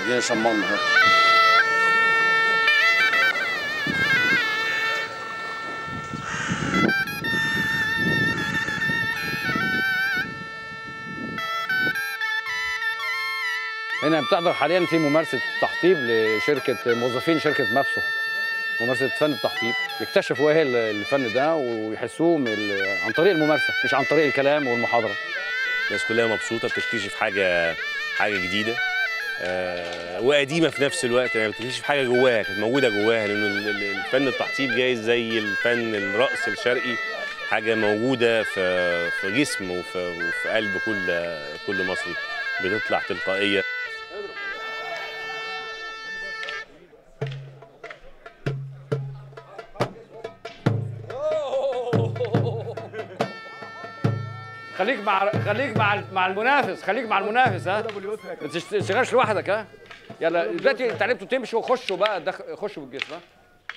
ادينا شمرنا اهو هنا بتحضر حاليا في ممارسه تحطيب لشركه موظفين شركه مابسو ممارسه فن التحطيب يكتشفوا ايه الفن ده ويحسوه من ال- عن طريق الممارسه مش عن طريق الكلام والمحاضره الناس كلها مبسوطه بتكتشف حاجه حاجه جديده آه وقديمه في نفس الوقت يعني بتكتشف حاجه جواها كانت موجوده جواها لان ال- ال- الفن التحطيب جاي زي الفن الرقص الشرقي حاجه موجوده في في جسم وفي, وفي قلب كل كل مصري بتطلع تلقائيه خليك مع خليك مع مع المنافس خليك مع المنافس ها ما تشتغلش لوحدك ها يلا دلوقتي اتعلمتوا تمشوا خشوا بقى دخ... خشوا بالجسم ها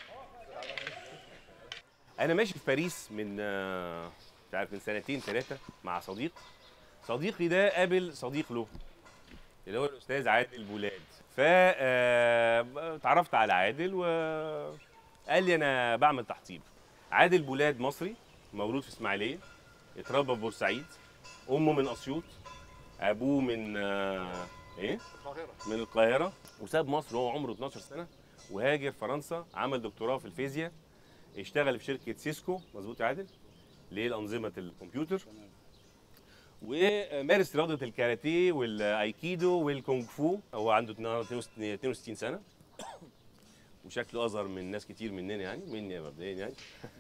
انا ماشي في باريس من آه، مش عارف من سنتين ثلاثه مع صديق صديقي ده قابل صديق له اللي هو الاستاذ عادل بولاد ف آه، اتعرفت على عادل وقال لي انا بعمل تحطيب عادل بولاد مصري مولود في اسماعيليه اتربى في بورسعيد امه من اسيوط ابوه من آه، ايه من القاهره وساب مصر وهو عمره 12 سنه وهاجر فرنسا عمل دكتوراه في الفيزياء اشتغل في شركه سيسكو مظبوط يا عادل للانظمه الكمبيوتر ومارس رياضه الكاراتيه والايكيدو والكونغ فو هو عنده 62 سنه وشكله اصغر من ناس كتير مننا يعني مني مبدئيا يعني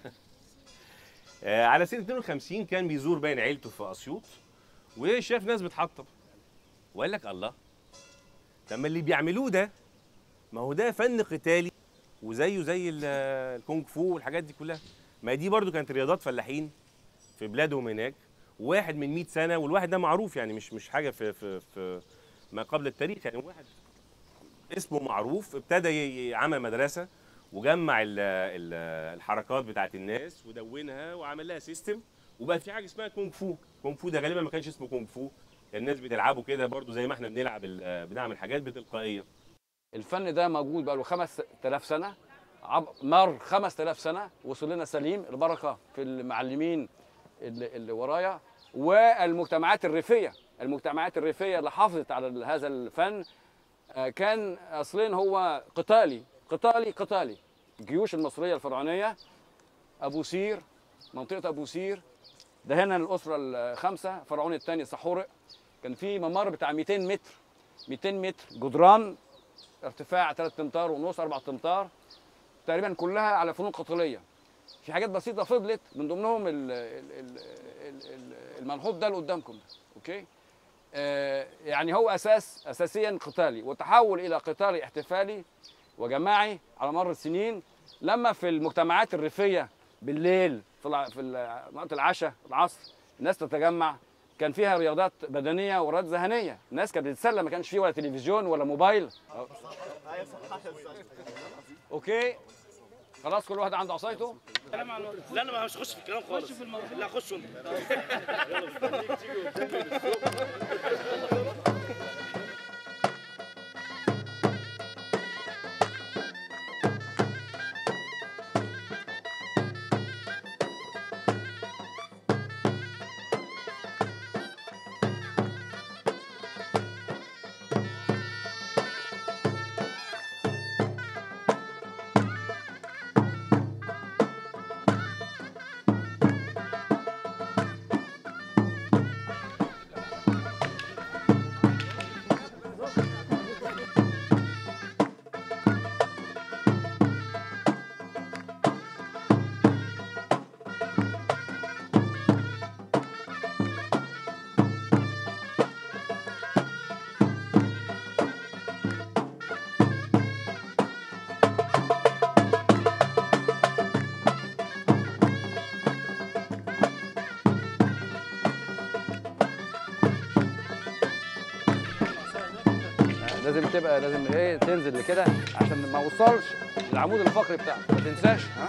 آه، على سنه 52 كان بيزور باين عيلته في اسيوط وشاف ناس بتحطب وقال لك الله طب ما اللي بيعملوه ده ما هو ده فن قتالي وزيه زي ال- الكونغ فو والحاجات دي كلها ما دي برضو كانت رياضات فلاحين في بلادهم هناك واحد من 100 سنه والواحد ده معروف يعني مش مش حاجه في في في ما قبل التاريخ يعني واحد اسمه معروف ابتدى ي- ي- عمل مدرسه وجمع ال ال الحركات بتاعت الناس ودونها وعمل لها سيستم وبقى في حاجه اسمها كونغ فو كونغ فو ده غالبا ما كانش اسمه كونغ فو كان الناس بتلعبه كده برضو زي ما احنا بنلعب ال- بنعمل حاجات بتلقائيه الفن ده موجود بقى له 5000 سنه عب... مر 5000 سنه وصل لنا سليم البركه في المعلمين اللي, اللي ورايا والمجتمعات الريفيه المجتمعات الريفيه اللي حافظت على ال- هذا الفن آه، كان اصليا هو قتالي قتالي قتالي الجيوش المصريه الفرعونيه ابو سير منطقه ابو سير ده هنا الاسره الخامسه فرعون الثاني سحورق كان في ممر بتاع 200 متر 200 متر جدران ارتفاع 3 امتار ونص 4 امتار تقريبا كلها على فنون قتاليه في حاجات بسيطه فضلت من ضمنهم ال- ال- ال- ال- ال- المنحوت ده اللي قدامكم ده اوكي آه يعني هو اساس اساسيا قتالي وتحول الى قتالي احتفالي وجماعي على مر السنين لما في المجتمعات الريفيه بالليل في الع- في ال- وقت العشاء العصر الناس تتجمع كان فيها رياضات بدنيه ورياضات ذهنيه الناس كانت بتتسلى ما كانش فيه ولا تلفزيون ولا موبايل اوكي خلاص كل واحد عنده عصايته لا انا مش هخش في الكلام خالص في الموضوع لا خش انت لازم تبقى لازم ايه تنزل لكده عشان ما اوصلش للعمود الفقري بتاعك ما تنساش ها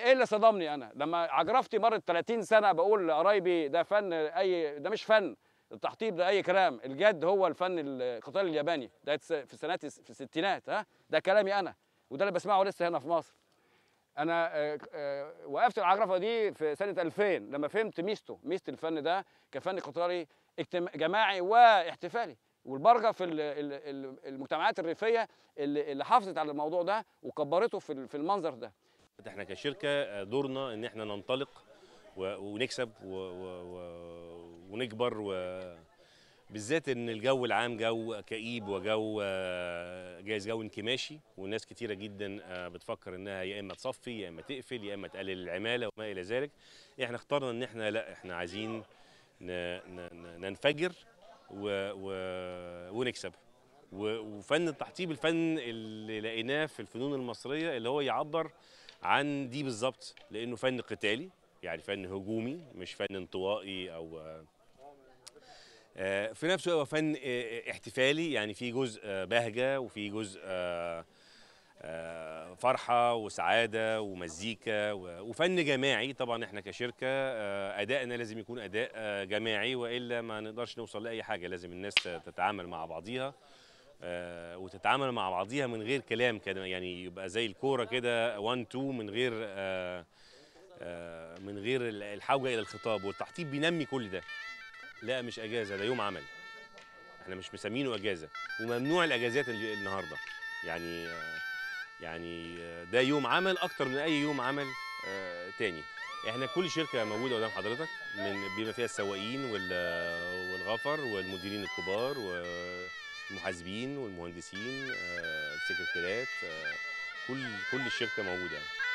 ايه اللي صدمني انا لما عجرفتي مرت 30 سنه بقول لقرايبي ده فن اي ده مش فن التحطيب ده اي كلام الجد هو الفن القتال الياباني ده في سنوات في الستينات ها ده كلامي انا وده اللي بسمعه لسه هنا في مصر انا آه، آه، وقفت العجرفه دي في سنه 2000 لما فهمت ميزته ميزه الفن ده كفن قتالي اجتماع جماعي واحتفالي والبرجه في ال- ال- ال- المجتمعات الريفيه اللي اللي حافظت على الموضوع ده وكبرته في ال- في المنظر ده احنا كشركه دورنا ان احنا ننطلق و- ونكسب و- و- و- ونكبر و- بالذات ان الجو العام جو كئيب وجو آه، جايز جو انكماشي وناس كتيره جدا آه، بتفكر انها يا اما تصفي يا اما تقفل يا اما تقلل العماله وما الى ذلك احنا اخترنا ان احنا لا احنا عايزين ن- ن- ن- ننفجر و و ونكسب و- وفن التحطيب الفن اللي لقيناه في الفنون المصريه اللي هو يعبر عن دي بالظبط لانه فن قتالي يعني فن هجومي مش فن انطوائي او آه، آه، في نفسه هو فن آه، احتفالي يعني في جزء آه، بهجه وفي جزء آه، آه، فرحه وسعاده ومزيكا و- وفن جماعي طبعا احنا كشركه آه، ادائنا لازم يكون اداء آه، جماعي والا ما نقدرش نوصل لاي حاجه لازم الناس تتعامل مع بعضيها آه، وتتعامل مع بعضيها من غير كلام كده يعني يبقى زي الكوره كده 1 2 من غير آه، آه، من غير الحوجه الى الخطاب والتحطيب بينمي كل ده لا مش اجازه ده يوم عمل احنا مش مسمينه اجازه وممنوع الاجازات ال- النهارده يعني آه، يعني آه، ده يوم عمل اكتر من اي يوم عمل آه، تاني احنا كل شركه موجوده قدام حضرتك من بما فيها السواقين وال- والغفر والمديرين الكبار والمحاسبين والمهندسين آه، السكرتيرات آه، كل كل الشركه موجوده يعني.